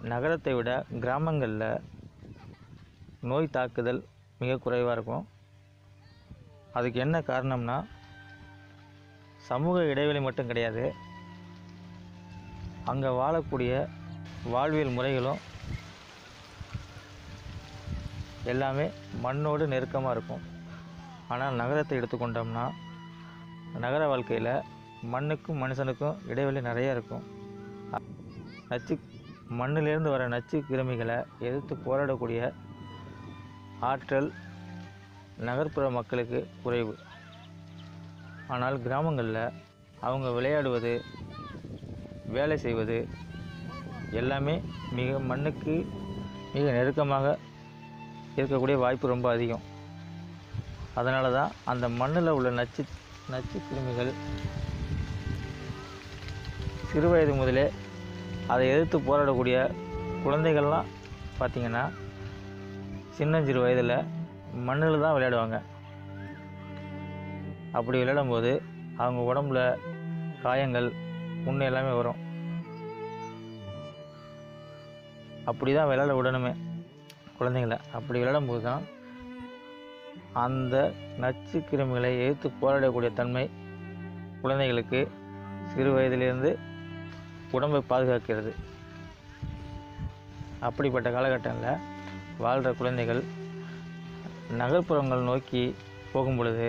நகரத்தை விட கிராமங்களில் நோய் தாக்குதல் மிக குறைவாக இருக்கும் அதுக்கு என்ன காரணம்னா சமூக இடைவெளி மட்டும் கிடையாது அங்கே வாழக்கூடிய வாழ்வியல் முறைகளும் எல்லாமே மண்ணோடு நெருக்கமாக இருக்கும் ஆனால் நகரத்தை எடுத்துக்கொண்டோம்னா நகர வாழ்க்கையில் மண்ணுக்கும் மனுஷனுக்கும் இடைவெளி நிறைய இருக்கும் அ- நச்சு மண்ணிலிருந்து வர நச்சு கிருமிகளை எதிர்த்து போராடக்கூடிய ஆற்றல் நகர்ப்புற மக்களுக்கு குறைவு ஆனால் கிராமங்களில் அவங்க விளையாடுவது வேலை செய்வது எல்லாமே மிக மண்ணுக்கு மிக நெருக்கமாக இருக்கக்கூடிய வாய்ப்பு ரொம்ப அதிகம் அதனால தான் அந்த மண்ணில் உள்ள நச்சு நச்சு கிருமிகள் சிறு வயது முதலே அதை எதிர்த்து போராடக்கூடிய குழந்தைகள்லாம் பார்த்திங்கன்னா சின்னஞ்சிறு வயதில் மண்ணில் தான் விளையாடுவாங்க அப்படி விளையாடும்போது அவங்க உடம்புல காயங்கள் புண்ணு எல்லாமே வரும் அப்படி தான் விளையாட விடணுமே குழந்தைங்கள அப்படி விளையாடும்போது தான் அந்த நச்சு கிருமிகளை எதிர்த்து போராடக்கூடிய தன்மை குழந்தைகளுக்கு சிறு வயதிலிருந்து உடம்பை பாதுகாக்கிறது அப்படிப்பட்ட காலகட்டங்களில் வாழ்கிற குழந்தைகள் நகர்ப்புறங்கள் நோக்கி போகும் பொழுது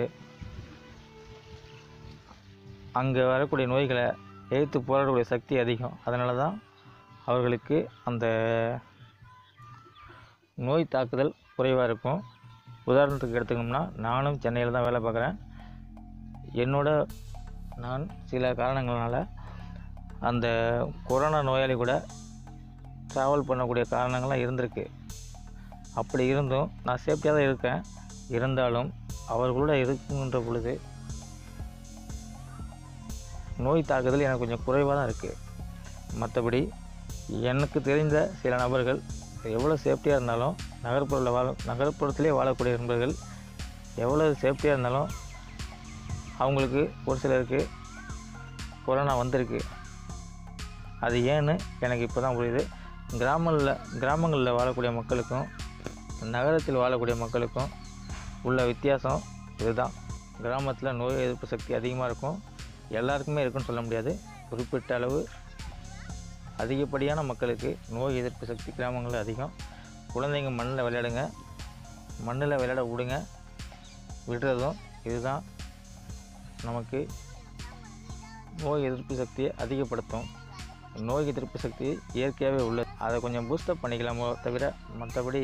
அங்கே வரக்கூடிய நோய்களை எதிர்த்து போராடக்கூடிய சக்தி அதிகம் அதனால தான் அவர்களுக்கு அந்த நோய் தாக்குதல் குறைவாக இருக்கும் உதாரணத்துக்கு எடுத்துக்கணும்னா நானும் சென்னையில் தான் வேலை பார்க்குறேன் என்னோட நான் சில காரணங்களால் அந்த கொரோனா நோயாளி கூட ட்ராவல் பண்ணக்கூடிய காரணங்கள்லாம் இருந்திருக்கு அப்படி இருந்தும் நான் சேஃப்டியாக தான் இருக்கேன் இருந்தாலும் அவர்களோட இருக்குன்ற பொழுது நோய் தாக்குதல் எனக்கு கொஞ்சம் குறைவாக தான் இருக்குது மற்றபடி எனக்கு தெரிந்த சில நபர்கள் எவ்வளோ சேஃப்டியாக இருந்தாலும் நகர்ப்புறத்தில் வாழ நகர்ப்புறத்திலே வாழக்கூடிய நண்பர்கள் எவ்வளோ சேஃப்டியாக இருந்தாலும் அவங்களுக்கு ஒரு சிலருக்கு கொரோனா வந்திருக்கு அது ஏன்னு எனக்கு இப்போ தான் புரியுது கிராமங்களில் கிராமங்களில் வாழக்கூடிய மக்களுக்கும் நகரத்தில் வாழக்கூடிய மக்களுக்கும் உள்ள வித்தியாசம் இதுதான் கிராமத்தில் நோய் எதிர்ப்பு சக்தி அதிகமாக இருக்கும் எல்லாருக்குமே இருக்குன்னு சொல்ல முடியாது குறிப்பிட்ட அளவு அதிகப்படியான மக்களுக்கு நோய் எதிர்ப்பு சக்தி கிராமங்களில் அதிகம் குழந்தைங்க மண்ணில் விளையாடுங்க மண்ணில் விளையாட விடுங்க விடுறதும் இதுதான் நமக்கு நோய் எதிர்ப்பு சக்தியை அதிகப்படுத்தும் நோய் எதிர்ப்பு சக்தி இயற்கையாகவே உள்ளது அதை கொஞ்சம் பூஸ்டப் பண்ணிக்கலாமோ தவிர மற்றபடி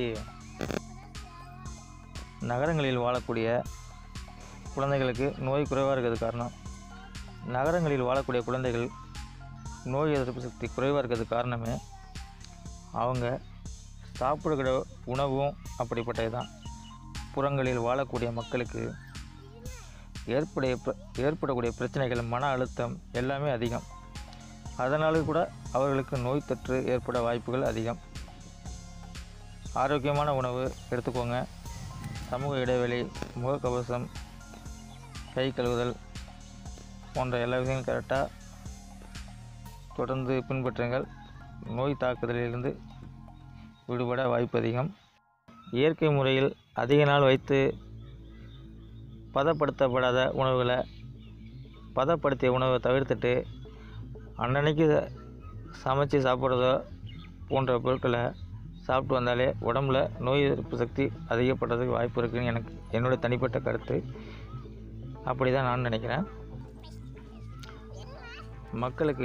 நகரங்களில் வாழக்கூடிய குழந்தைகளுக்கு நோய் குறைவாக இருக்கிறது காரணம் நகரங்களில் வாழக்கூடிய குழந்தைகள் நோய் எதிர்ப்பு சக்தி குறைவாக இருக்கிறது காரணமே அவங்க சாப்பிடுகிற உணவும் அப்படிப்பட்டது தான் புறங்களில் வாழக்கூடிய மக்களுக்கு ஏற்படைய பிர- ஏற்படக்கூடிய பிரச்சனைகள் மன அழுத்தம் எல்லாமே அதிகம் அதனால கூட அவர்களுக்கு நோய் தொற்று ஏற்பட வாய்ப்புகள் அதிகம் ஆரோக்கியமான உணவு எடுத்துக்கோங்க சமூக இடைவெளி முகக்கவசம் கை கழுவுதல் போன்ற எல்லா விஷயங்களும் கரெக்டாக தொடர்ந்து பின்பற்றுங்கள் நோய் தாக்குதலிலிருந்து விடுபட வாய்ப்பு அதிகம் இயற்கை முறையில் அதிக நாள் வைத்து பதப்படுத்தப்படாத உணவுகளை பதப்படுத்திய உணவை தவிர்த்துட்டு அன்னன்னைக்கு சமைச்சு சாப்பிட்றதோ போன்ற பொருட்களை சாப்பிட்டு வந்தாலே உடம்புல நோய் எதிர்ப்பு சக்தி அதிகப்படுறதுக்கு வாய்ப்பு இருக்குன்னு எனக்கு என்னோட தனிப்பட்ட கருத்து அப்படி தான் நான் நினைக்கிறேன் மக்களுக்கு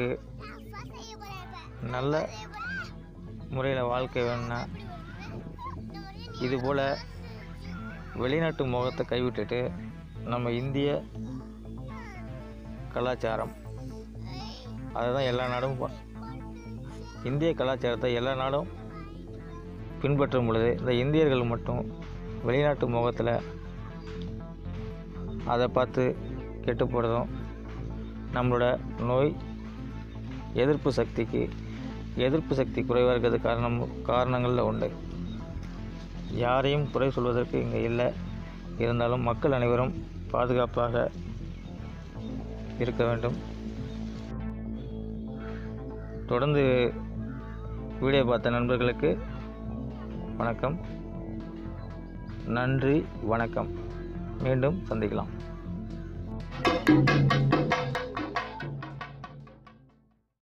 நல்ல முறையில் வாழ்க்கை வேணும்னா இதுபோல் வெளிநாட்டு முகத்தை கைவிட்டுட்டு நம்ம இந்திய கலாச்சாரம் அதை தான் எல்லா நாடும் பா- இந்திய கலாச்சாரத்தை எல்லா நாடும் பின்பற்றும் பொழுது இந்த இந்தியர்கள் மட்டும் வெளிநாட்டு முகத்தில் அதை பார்த்து கெட்டு போகிறதும் நம்மளோட நோய் எதிர்ப்பு சக்திக்கு எதிர்ப்பு சக்தி குறைவாக இருக்கிறது காரணம் காரணங்களில் உண்டு யாரையும் குறை சொல்வதற்கு இங்கே இல்லை இருந்தாலும் மக்கள் அனைவரும் பாதுகாப்பாக இருக்க வேண்டும் தொடர்ந்து வீடியோ பார்த்த நண்பர்களுக்கு வணக்கம் நன்றி வணக்கம் மீண்டும் சந்திக்கலாம்